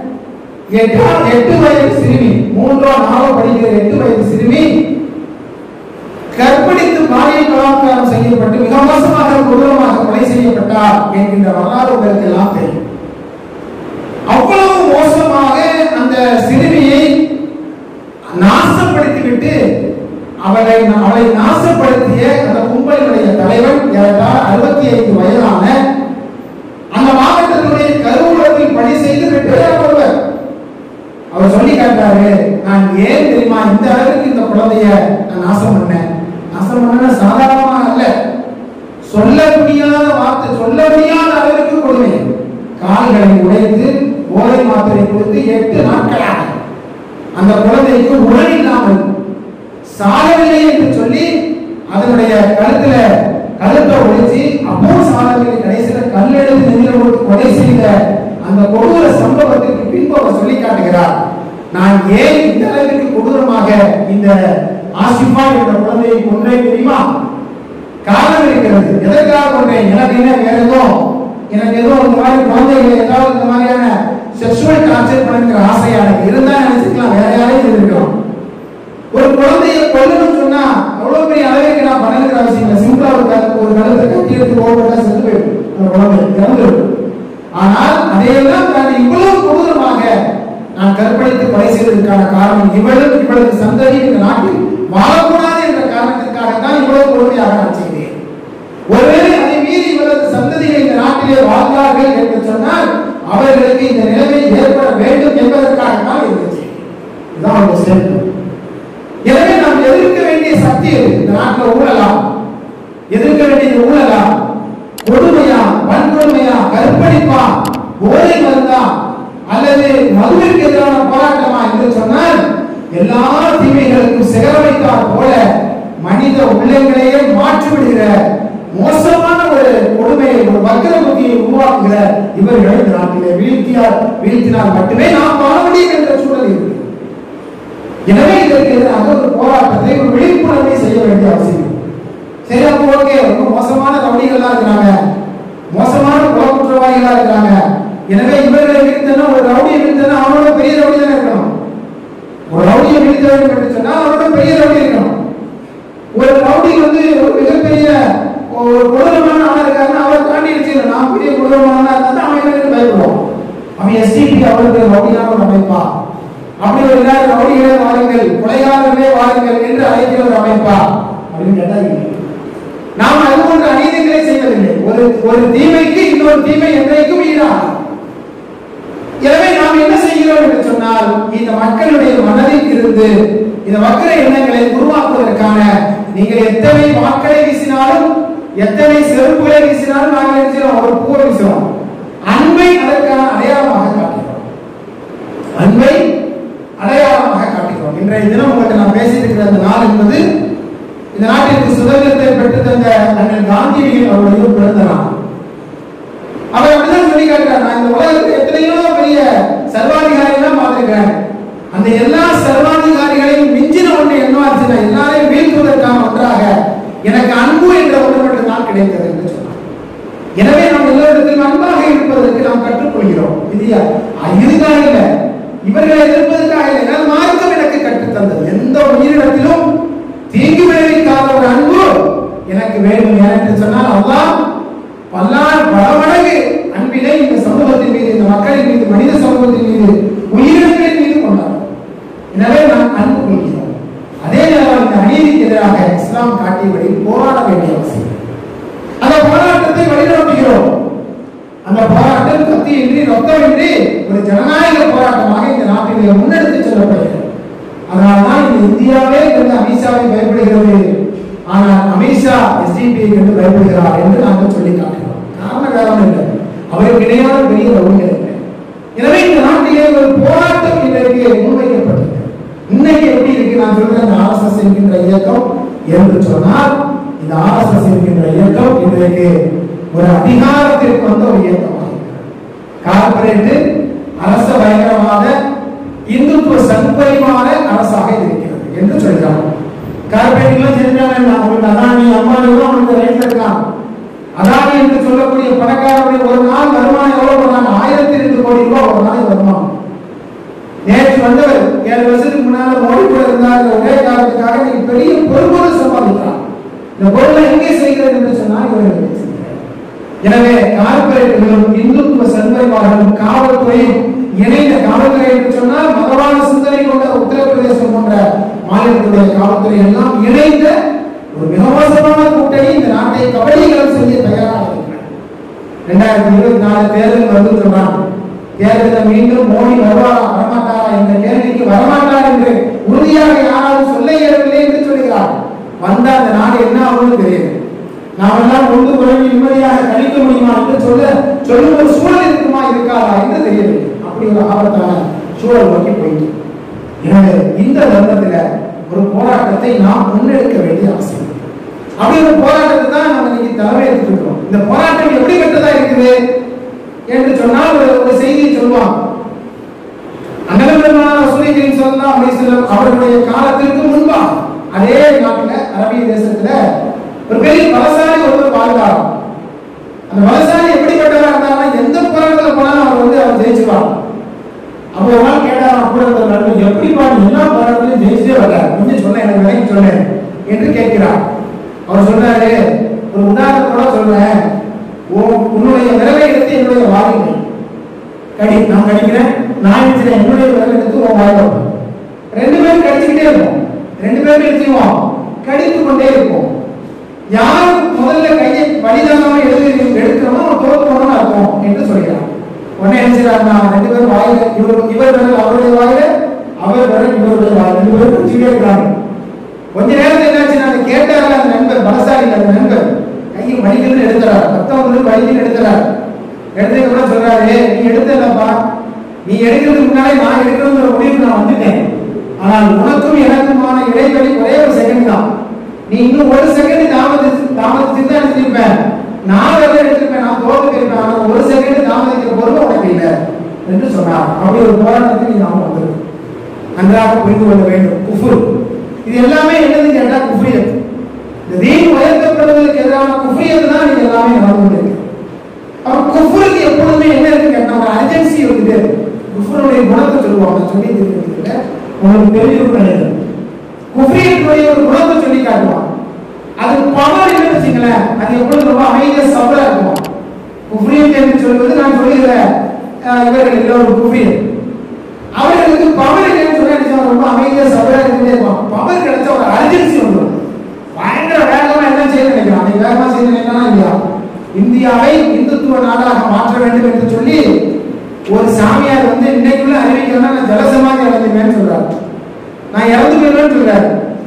S3: எட்டு எட்டு வயது சிறுமி மூன்றோ நாலோ படிக்கிற எட்டு வயது சிறுமி கற்பழித்து பாலியல் பலாத்காரம் செய்யப்பட்டு மிக மோசமாக கொடூரமாக கொலை செய்யப்பட்டார் என்கின்ற வரலாறு உங்களுக்கு எல்லாம் தெரியும் அவ்வளவு மோசமாக அந்த சிறுமியை நாசப்படுத்திவிட்டு அவளை அவளை நாசப்படுத்திய அந்த கும்பலினுடைய தலைவன் ஏறத்தாழ அறுபத்தி ஐந்து வயதான அந்த மாவட்டத்தினுடைய கருவூலத்தில் பணி செய்து வெற்றியாளர் ஒருவர் அவர் சொல்லி காட்டாரு நான் ஏன் தெரியுமா இந்த அளவுக்கு இந்த குழந்தைய நான் நாசம் பண்ணேன் நாசம் பண்ண சாதாரணமா அல்ல சொல்ல முடியாத வார்த்தை சொல்ல முடியாத அளவிற்கு கொடுமை கால்களை உடைத்து போதை மாத்திரை கொடுத்து எட்டு நாட்களாக அந்த குழந்தைக்கு உடல் இல்லாமல் சாகவில்லை என்று சொல்லி அதனுடைய கழுத்துல கழுத்தை ஒழிச்சு அப்போ சாகவில்லை கடைசியில கல்லெடுத்து நெஞ்சில கொடுத்து கொலை செய்த அந்த கொடூர சம்பவத்திற்கு பின்பு அவர் சொல்லி காட்டுகிறார் நான் ஏன் இந்த அளவிற்கு கொடூரமாக இந்த ஆசிஃபா என்ற குழந்தையை கொன்றேன் தெரியுமா காரணம் இருக்கிறது எதற்காக கொண்டேன் எனக்கு என்ன வேற ஏதோ எனக்கு ஏதோ இந்த மாதிரி குழந்தைகளை ஏதாவது இந்த மாதிரியான செக்ஷுவல் டார்ச்சர் பண்ணுங்கிற ஆசை எனக்கு இருந்தா நினைச்சுக்கலாம் வேற யாரையும் இருந்திருக்கலாம் ஒரு குழந்தையை கொல்லணும்னு சொன்னா அவ்வளவு பெரிய அளவுக்கு நான் பண்ணுங்கிற அவசியம் இல்லை சிம்பிளா ஒரு கரு- ஒரு கழுத்தை கட்டி எடுத்து ஓடுறதா செத்து போயிடும் அந்த குழந்தை இறந்துடும் ஆனால் அதையெல்லாம் தாண்டி இவ்வளவு கொடூரமாக நான் கற்பழித்து கொலை செய்வதற்கான காரணம் இவளும் இவளது சந்ததி இந்த நாட்டில் வாழக்கூடாது என்ற காரணத்திற்காக தான் இவ்வளவு கொடுமையாக நான் செய்தேன் ஒருவேளை அதை மீறி இவரது சந்ததிகள் இந்த நாட்டிலே வாழ்ந்தார்கள் என்று சொன்னால் அவர்களுக்கு இந்த நிலைமை ஏற்பட வேண்டும் என்பதற்காக தான் இருந்துச்சு இதுதான் ஒரு ஸ்டெப் எனவே நாம் எதிர்க்க வேண்டிய சட்ட சக்தி இருக்கு இந்த நாட்டில் ஊழலா எதிர்க்க வேண்டியது ஊழலா கொடுமையா வன்கொடுமையா கற்பழிப்பா போதை மருந்தா அல்லது மதுவிற்கு எதிரான போராட்டமா என்று சொன்னால் எல்லா தீமைகளுக்கும் சிகர வைத்தார் போல மனித உள்ளங்களையே மாற்றிவிடுகிற மோசமான ஒரு கொடுமையை ஒரு வக்கர புத்தியை உருவாக்குகிற இவர்களை இந்த நாட்டிலே வீழ்த்தியார் வீழ்த்தினால் மட்டுமே நாம் வாழ முடியும் என்ற சூழல் இருக்கு எனவே இதற்கு எதிராக ஒரு போராட்டத்தை ஒரு விழிப்புணர்வை செய்ய வேண்டிய அவசியம் சரி அப்போ ஓகே ரொம்ப மோசமான ரவுடிகளா இருக்கிறாங்க மோசமான குல குற்றவாளிகளா இருக்கிறாங்க எனவே இவர்களை வீழ்த்தனா ஒரு ரவுடியை வீழ்த்தனா அவனோட பெரிய ரவுடி தானே இருக்கணும் ஒரு ரவுடியை வீழ்த்த வேண்டும் என்று சொன்னா அவனோட பெரிய ரவுடி இருக்கணும் ஒரு ரவுடி வந்து ஒரு மிகப்பெரிய ஒரு கொடூரமான ஆளா இருக்காருன்னா அவரை தாண்டி வச்சு நான் பெரிய கொடூரமான ஆளா இருந்தா அவன் எனக்கு பயப்படுவான் அவன் எஸ்டிபி அவருக்கு ரவுடியான ஒரு அமைப்பா அப்படி ஒரு எல்லாரும் ரவுடிகளே வாருங்கள் கொலைகாரர்களே வாருங்கள் என்று அழைக்கிற ஒரு அமைப்பா அப்படின்னு கேட்டா இல்லை நாம் அது போன்ற அநீதிகளை செய்வதில்லை ஒரு ஒரு தீமைக்கு இன்னொரு தீமை என்றைக்கும் ஈடாகும் எனவே நாம் என்ன செய்கிறோம் என்று சொன்னால் இந்த மக்களுடைய மனதில் இருந்து இந்த மக்கள் எண்ணங்களை உருவாக்குவதற்கான நீங்கள் எத்தனை வாக்களை வீசினாலும் எத்தனை செருப்புகளை வீசினாலும் நாங்கள் என்ன செய்றோம்? ஒரு பூவை வீசுறோம் அன்பை அதற்கான அடையாளமாக காட்டுகிறோம் அன்பை அடையாளமாக காட்டுகிறோம் இன்றைய தினம் உங்கள்கிட்ட நான் பேசிட்டு இருக்கிற அந்த நாள் என்பது இந்த நாட்டிற்கு சுதந்திரத்தை பெற்று தந்த அண்ணன் காந்தியடிகள் அவருடைய பிறந்த நாள் அவர் அப்படிதான் சொல்லி காட்டுறார் நான் இந்த உலகத்துல எத்தனையோ பெரிய சர்வாதிகாரிகள் பார்த்திருக்கிறேன் அந்த எல்லா சர்வாதிகாரிகளையும் மிஞ்சின ஒன்று என்ன ஆச்சுன்னா எல்லாரையும் வீழ்த்துவதற்கான ஒன்றாக எனக்கு அன்பு என்ற ஒன்று மட்டும் தான் கிடைத்தது என்று சொன்னார் எனவே நாம் எல்லோரிடத்திலும் அன்பாக இருப்பதற்கு நாம் கற்றுக்கொள்கிறோம் இது யா- இதுதான் இல்லை இவர்களை எதிர்ப்பதற்காக இல்லை ஏன்னா மார்க்கம் எனக்கு கற்றுத் தந்தது எந்த உயிரினத்திலும் தீங்கு விளைவிக்காத ஒரு அன்பு எனக்கு வேண்டும் என்று சொன்னால் அல்லாஹ் பல்லார் பல மடங்கு அன்பினை இந்த சமூகத்தின் மீது இந்த மக்களின் மீது மனித சமூகத்தின் மீது உயிரினங்களின் மீது கொண்டார் எனவே நாம் அன்பு கொள்கிறோம் அதே நேரம் இந்த அநீதிக்கு எதிராக இஸ்லாம் காட்டியபடி போராட வேண்டிய அவசியம் அந்த போராட்டத்தை வழிநடத்துகிறோம் அந்த போராட்டம் கத்தியின்றி ரத்தமின்றி ஒரு ஜனநாயக போராட்டமாக இந்த நாட்டிலே முன்னெடுத்து செல்லப்படுகிறது அதனால்தான் இந்த இந்தியாவே இந்த அமித்ஷாவை பயப்படுகிறது ஆனால் அமித்ஷா எஸ்டிபி என்று பயப்படுகிறார் என்று நாங்கள் சொல்லி காட்டுகிறோம் காரணம் வேற ஒன்றும் இல்லை அவருக்கு இணையான பெரிய ரவுடிகள் இல்லை எனவே இந்த நாட்டிலே ஒரு போராட்டம் இன்றைக்கு முன்வைக்கப்பட்டது இன்னைக்கு எப்படி இருக்கு நான் சொல்றேன் இந்த ஆர்எஸ்எஸ் என்கின்ற இயக்கம் என்று சொன்னால் இந்த ஆர்எஸ்எஸ் என்கின்ற இயக்கம் இன்றைக்கு ஒரு அதிகாரத்திற்கு வந்த ஒரு இயக்கமாக கார்பரேட் அரச பயங்கரவாத இந்துத்துவ சண்பரிமாற அரசாக இது இருக்கிறது என்று சொல்கிறார் கார்பரேட்லாம் செஞ்சாங்க அவங்களுக்கு அதானி அம்பானி அவங்களுக்கு ரைட்ல இருக்காங்க அதானி என்று சொல்லக்கூடிய பணக்காரருடைய ஒரு நாள் வருமானம் எவ்வளவு பண்ணாங்க ஆயிரத்தி ரெண்டு கோடி ரூபாய் ஒரு நாள் வருமானம் நேற்று வந்தவர் ஏழு வருஷத்துக்கு முன்னால மோடி கூட இருந்தார் ஒரே காரணத்துக்காக நீங்க பெரிய பொறுப்போடு சம்பாதிக்கிறார் இந்த பொருளை எங்கே செய்கிறது என்று சொன்னால் இவர்கள் செய்கிறார். எனவே கார்பரேட்டுகளும் இந்துத்துவ சன்மைவார்களும் காவல்துறையும் இணைந்த காவல்துறை என்று சொன்னால் மதவாத சிந்தனை கொண்ட உத்தரப்பிரதேசம் போன்ற மாநிலத்துடைய காவல்துறை எல்லாம் இணைந்த ஒரு மிக மோசமான கூட்டணி இந்த நாட்டை கபடிகளும் செய்ய தயாராக இருக்கிறார் ரெண்டாயிரத்தி இருபத்தி நாலு தேர்தல் வந்து சொன்னாங்க தேர்தலில் மீண்டும் மோடி வருவாரா வரமாட்டாரா என்ற கேள்விக்கு வரமாட்டார் என்று உறுதியாக யாராவது சொல்ல இயலவில்லை என்று சொல்கிறார் வந்த அந்த நாடு என்ன ஆகும்னு தெரியுது நாமெல்லாம் ஒன்று குறைவி நிம்மதியாக கழிக்க முடியுமா என்று சொல்ல சொல்லும் ஒரு சூழல் இருக்குமா இருக்காதா என்று தெரியவில்லை அப்படி ஒரு ஆபத்தான சூழல் நோக்கி போயிட்டு எனவே இந்த தருணத்துல ஒரு போராட்டத்தை நாம் முன்னெடுக்க வேண்டிய அவசியம் அப்படி ஒரு போராட்டத்தை தான் நம்ம இன்னைக்கு தலைமை எடுத்துக்கிறோம் இந்த போராட்டம் எப்படி பெற்றதா இருக்குது என்று சொன்னால் ஒரு ஒரு செய்தியை சொல்லுவாங்க அண்ணலமான ரசூலை கரீம் ஸல்லல்லாஹு அலைஹி வஸல்லம் அவர்களுடைய காலத்திற்கு முன்பா அதே நாட்டுல அரபிய தேசத்துல ஒரு பெரிய பலசாலி ஒருவர் வாழ்ந்தார் அந்த பலசாலி எப்படிப்பட்டவரா இருந்தாருன்னா எந்த போராட்டத்துல போனாலும் அவர் வந்து அவர் ஜெயிச்சுவார் அப்போ ஒரு நாள் கேட்டார் கூட இருந்த நண்பர் எப்படிப்பா நீ எல்லா போராட்டத்திலும் ஜெயிச்சே வர்றாரு கொஞ்சம் சொல்ல எனக்கு விலைக்கு சொன்னேன் என்று கேட்கிறார் அவர் சொல்றாரு ஒரு உதாரணத்தோட சொல்றேன் உன் உன்னுடைய விரலை எடுத்து என்னுடைய வாரிகள் கடி நான் கடிக்கிறேன் நான் நினைக்கிறேன் என்னுடைய விரல் எடுத்து உன் வாயில வைப்பேன். ரெண்டு பேரும் கடிச்சுக்கிட்டே இருப்போம் ரெண்டு பேரும் எடுத்துவோம் கடித்து கொண்டே இருப்போம் யார் முதல்ல கையை வலிதானமா எழுதி எடுக்கிறோமோ அவன் தோத்து போனோம்னு அர்த்தம் என்று சொல்கிறார் உடனே என்ன செய்யறாருன்னா ரெண்டு பேரும் வாயில இவர் இவர் விரல் அவருடைய வாயில அவர் விரல் இவருடைய வாயில ரெண்டு பேரும் கடிச்சுக்கிட்டே இருக்கிறாங்க கொஞ்ச நேரத்துல என்னாச்சு செய்யறாங்க கேட்டார்கள் அந்த நண்பர் பலசாலி அந்த நண்பர் கையை வலிகள் எடுத்துறாரு ரத்தம் வந்து வலிகள் எடுத்துறாரு எடுத்ததுக்கு அப்புறம் சொல்றாரு நீ எடுத்தலப்பா நீ எடுக்கிறதுக்கு முன்னாலே நான் எடுக்கணுங்கிற முடிவுக்கு நான் வந்துட்டேன் ஆனால் உனக்கும் எனக்குமான இடைவெளி ஒரே ஒரு செகண்ட் தான் நீ இன்னும் ஒரு செகண்ட் தாமதிச்சு தாமதிச்சு தான் எடுத்திருப்பேன் நான் வேலை எடுத்திருப்பேன் நான் தோத்து போயிருப்பேன் ஆனால் ஒரு செகண்ட் தாமதிக்கிற பொறுமை உனக்கு இல்லை என்று சொன்னார் அப்படி ஒரு போராட்டத்துக்கு நாம் வந்திருக்கோம் நன்றாக புரிந்து கொள்ள வேண்டும் குஃபுர் இது எல்லாமே என்னது கேட்டா குஃப்ரியத் இந்த தீன் உயர்த்தப்படுவதற்கு எதிரான குஃப்ரியத் தான் இது எல்லாமே நடந்து கொண்டிருக்கு அப்ப குஃபுருக்கு எப்பொழுதுமே என்ன இருக்கு கேட்டா ஒரு அர்ஜென்சி இருக்குது குஃபுருடைய குணத்தை சொல்லுவாங்க நான் சொல்லி தெரிஞ்சுக்கல உங்களுக்கு தெரிஞ்சிருக்கும் நினைக்கிறேன் குஃப்ரியத்துடைய ஒரு குணத்தை சொல்லி காட்டுவான் அது பவர் இல்லைன்னு வச்சுங்களேன் அது எப்பொழுது ரொம்ப அமைதியா சபரா இருக்கும் குஃப்ரியத் என்று சொல்வது நான் சொல்லுகிறேன் அஹ், இவர்கள் எல்லோரும் குஃப்ரியத் அவர்களுக்கு பவர் இல்லைன்னு சொன்னா என்ன செய்வாங்க? ரொம்ப அமைதியா சபரா இருந்துட்டே இருப்பான் பவர் கிடைச்சா ஒரு அர்ஜென்சி வந்துடும் பயங்கர வேகமா என்ன செய்ய நினைக்கிறான் நீ வேகமா செய்ய நினைக்கிறானா இல்லையா இந்தியாவை இந்துத்துவ நாடாக மாற்ற வேண்டும் என்று சொல்லி ஒரு சாமியார் வந்து இன்னைக்குள்ள அறிவிக்கிறேன்னா நான் ஜலசமாதி அடைஞ்சுவேன்னு சொல்றாரு நான் இறந்து போயிடுவேன்னு சொல்றாரு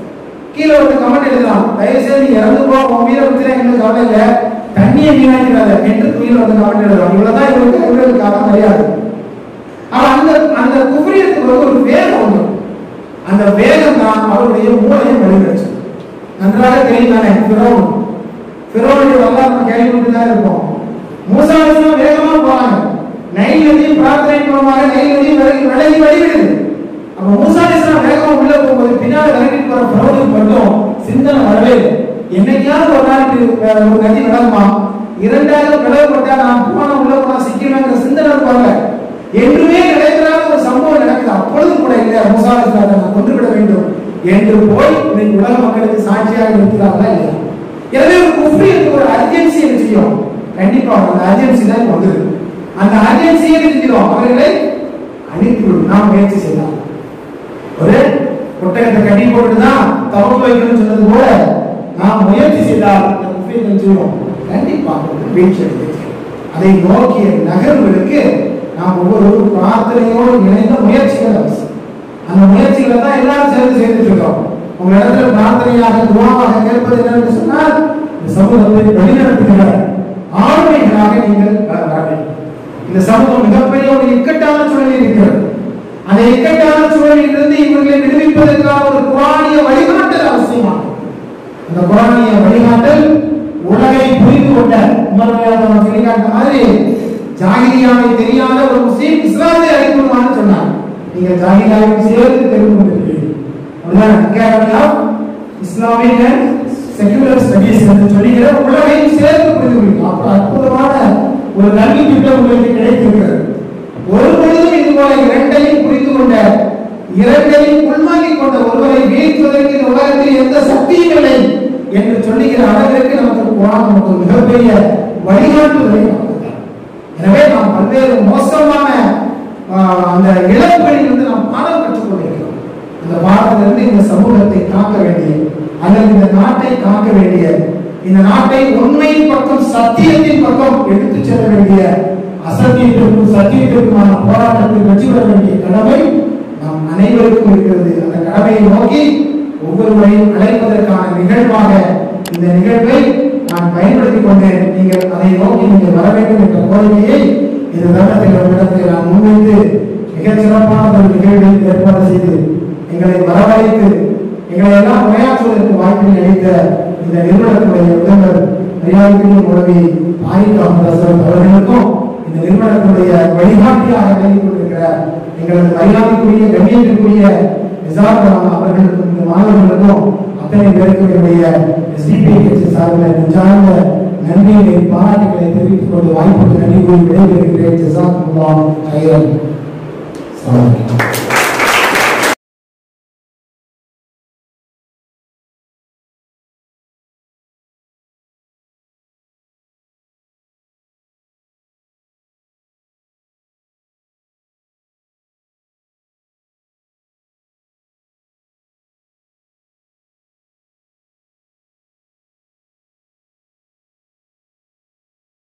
S3: கீழே ஒரு கமெண்ட் எழுதலாம் தயவு செய்து நீ இறந்து போ உன் வீர பத்திர எங்களுக்கு கவலை இல்லை தண்ணியை வீணாக்கிறாத என்று கீழே வந்து கமெண்ட் எழுதலாம் இவ்வளவுதான் இவருக்கு இவர்களுக்காக மரியாதை ஆனா அந்த அந்த குபரியத்துக்கு வந்து ஒரு வேகம் உண்டு அந்த வேகம் தான் அவருடைய மூளையை வழிநடச்சு நன்றாக தெரியும் தானே பிறோன் பிறோனுடைய வரலாறு நம்ம கேள்விப்பட்டு தான் இருப்போம் மூசா அலிஸ்லாம் வேகமா போறாங்க நைல் நதியும் பிரார்த்தனை மூலமாக நைல் நதியும் விலகி விலகி வழிவிடுது அப்ப மூசா அலிஸ்லாம் வேகமா உள்ள போகும்போது பின்னாடி விலகிட்டு போற பிறோனுக்கு மட்டும் சிந்தனை வரவே இல்லை என்னைக்காவது ஒரு நாளைக்கு வேற ஒரு நதி விலகுமா இரண்டாயிரம் விலகப்பட்டா நான் போன உள்ள போனா சிக்கிடுவேங்கிற சிந்தனை வரல என்றுமே நடைபெறாத ஒரு சம்பவம் நடக்குது அப்பொழுது கூட இல்லை மூசா அலிஸ்லாத்தை நான் கொண்டுவிட வேண்டும் என்று போய் இன்னைக்கு உலக மக்களுக்கு சாட்சியாக இருக்கிறார்களா இல்லையா எனவே ஒரு குஃப்ரியத்துக்கு ஒரு அர்ஜென்சி என்ன செய்யும் கண்டிப்பா அந்த அர்ஜென்சி தான் இங்க வந்தது அந்த அர்ஜென்சியை செஞ்சிடும் அவர்களை அழித்துவிடும் நாம் முயற்சி செய்யலாம் ஒரு ஒட்டகத்தை கட்டி போட்டு தான் தவறு வைக்கணும்னு சொன்னது போல நாம் முயற்சி செய்தால் இந்த குஃப்ரியத்தை செய்வோம் கண்டிப்பாக ஒரு வீழ்ச்சி அடைகிறது அதை நோக்கிய நகர்வுகளுக்கு நாம் ஒவ்வொரு பிரார்த்தனையோடு இணைந்த முயற்சிகள் அவசியம் அந்த முயற்சிகளை தான் எல்லாரும் சேர்ந்து செய்துட்டு இருக்கோம் உங்க இடத்துல பிரார்த்தனையாக துவாவாக கேட்பது என்னன்னு சொன்னால் இந்த சமூகத்தை வழிநடத்துகிற ஆளுமைகளாக நீங்கள் வர வேண்டும் இந்த சமூகம் மிகப்பெரிய ஒரு இக்கட்டான சூழலில் இருக்கிறது அந்த இக்கட்டான சூழலில் இருந்து இவர்களை விடுவிப்பதற்கான ஒரு குரானிய வழிகாட்டல் அவசியமாகும் அந்த குரானிய வழிகாட்டல் உலகை புரிந்து கொண்ட உமர்மையாளர் சொல்லிக்காட்ட மாதிரி ஜாகிரியாவை தெரியாத ஒரு முஸ்லீம் இஸ்லாத்தை அறிமுகமானு சொன்னார் நீங்க ஜாகிரியாவை சேர்த்து தெரிந்து கொண்டிருக்கிறீர்கள் அப்படிதான் academy of Islamic and secular studies என்று சொல்லுகிற உலகையும் சேர்த்து புரிந்து கொள்கிறீர்கள் அப்ப அற்புதமான ஒரு கல்வி திட்டம் உங்களுக்கு கிடைத்திருக்கிறது ஒரு பொழுதும் இது போல இரண்டையும் புரிந்து கொண்ட இரண்டையும் உள்வாங்கிக் கொண்ட ஒருவரை வீழ்த்துவதற்கு இந்த உலகத்தில் எந்த சக்தியும் இல்லை என்று சொல்லுகிற அளவிற்கு நமக்கு குரான் நமக்கு ஒரு மிகப்பெரிய வழிகாட்டுதலை கொடுக்கிறார். எனவே நாம் பல்வேறு மோசமான ஆஹ், அந்த இழப்புகளில் இருந்து நாம் பாடம் கற்றுக் கொண்டிருக்கிறோம் அந்த பாடத்திலிருந்து இந்த சமூகத்தை காக்க வேண்டிய அல்லது இந்த நாட்டை காக்க வேண்டிய இந்த நாட்டை உண்மையின் பக்கம் சத்தியத்தின் பக்கம் எடுத்துச் செல்ல வேண்டிய அசத்தியத்திற்கும் சத்தியத்திற்குமான போராட்டத்தில் வெற்றி பெற வேண்டிய கடமை நாம் அனைவருக்கும் இருக்கிறது அந்த கடமையை நோக்கி ஒவ்வொருவரையும் அழைப்பதற்கான நிகழ்வாக இந்த நிகழ்வை நான் பயன்படுத்திக் கொண்டேன் நீங்கள் அதை நோக்கி நீங்கள் வர வேண்டும் என்ற கோரிக்கையை இந்த தருணத்தில் உங்களிடத்தில் நான் முன்வைத்து மிகச் சிறப்பான ஒரு நிகழ்வை ஏற்பாடு செய்து எங்களை வரவழைத்து எங்களை எல்லாம் உரையாற்றுவதற்கு வாய்ப்பினை அளித்த இந்த நிறுவனத்துடைய முதல்வர் மரியாதைக்குரிய உதவி ஆயிரத்தி அஹமது அவர்களுக்கும் இந்த நிறுவனத்துடைய வழிகாட்டியாக விளங்கிக் கொண்டிருக்கிற எங்களது மரியாதைக்குரிய கண்ணியத்திற்குரிய நிசார் அவர்களுக்கும் இந்த மாணவர்களுக்கும் அத்தனை பேருக்கும் என்னுடைய எஸ்டிபி கட்சி சார்பில் நெஞ்சார்ந்த நன்றியை பாராட்டுகளை தெரிவித்துக் கொண்டு வாய்ப்புக்கு நன்றி கூறி விடைபெறுகிறேன் ஜசாக் முல்லாம் ஐயன்